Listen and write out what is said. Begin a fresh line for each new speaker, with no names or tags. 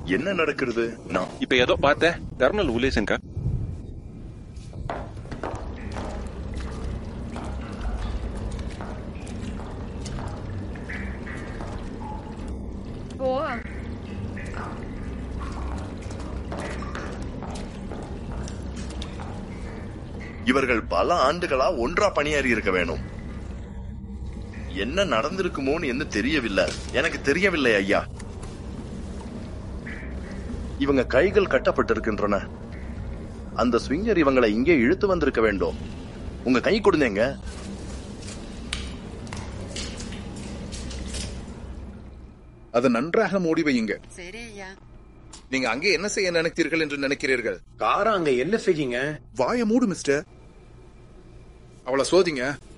என்ன நடக்கிறது நான்
இப்ப ஏதோ பார்த்தேன் டெர்மினல் உலேசன்கா
ஓ
இவர்கள் பல ஆண்டுகளா ஒன்றா பணியாறி இருக்க வேணும் என்ன நடந்திருக்குமோன்னு என்ன தெரியவில்லை எனக்கு தெரியவில்லை ஐயா இவங்க கைகள் கட்டப்பட்டிருக்கின்றன அந்த ஸ்விங்கர் இவங்களை இங்கே இழுத்து வந்திருக்க வேண்டும் உங்க கை கொடுங்க
அதை நன்றாக மூடி வையுங்க
சரி ஐயா
நீங்க அங்கே என்ன செய்ய நினைத்தீர்கள் என்று நினைக்கிறீர்கள்
காரா அங்க என்ன செய்யுங்க
வாய மூடு மிஸ்டர் அவளை சோதிங்க